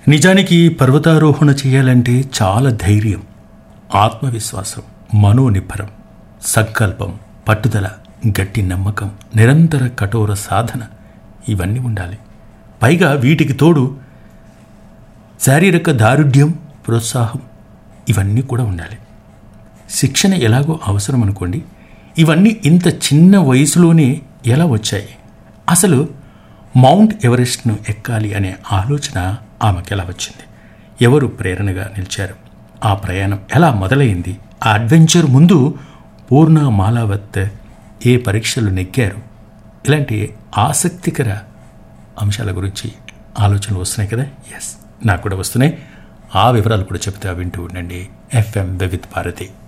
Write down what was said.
నిజానికి పర్వతారోహణ చేయాలంటే చాలా ధైర్యం ఆత్మవిశ్వాసం మనోనిబ్బరం సంకల్పం పట్టుదల గట్టి నమ్మకం నిరంతర కఠోర సాధన ఇవన్నీ ఉండాలి పైగా వీటికి తోడు శారీరక దారుఢ్యం ప్రోత్సాహం ఇవన్నీ కూడా ఉండాలి శిక్షణ ఎలాగో అవసరం అనుకోండి ఇవన్నీ ఇంత చిన్న వయసులోనే ఎలా వచ్చాయి అసలు మౌంట్ ఎవరెస్ట్ను ఎక్కాలి అనే ఆలోచన ఆమెకు ఎలా వచ్చింది ఎవరు ప్రేరణగా నిలిచారు ఆ ప్రయాణం ఎలా మొదలైంది ఆ అడ్వెంచర్ ముందు పూర్ణ మాలావత్ ఏ పరీక్షలు నెగ్గారు ఇలాంటి ఆసక్తికర అంశాల గురించి ఆలోచనలు వస్తున్నాయి కదా ఎస్ నాకు కూడా వస్తున్నాయి ఆ వివరాలు కూడా చెప్తా వింటూ ఉండండి ఎఫ్ఎం విత్ భారతి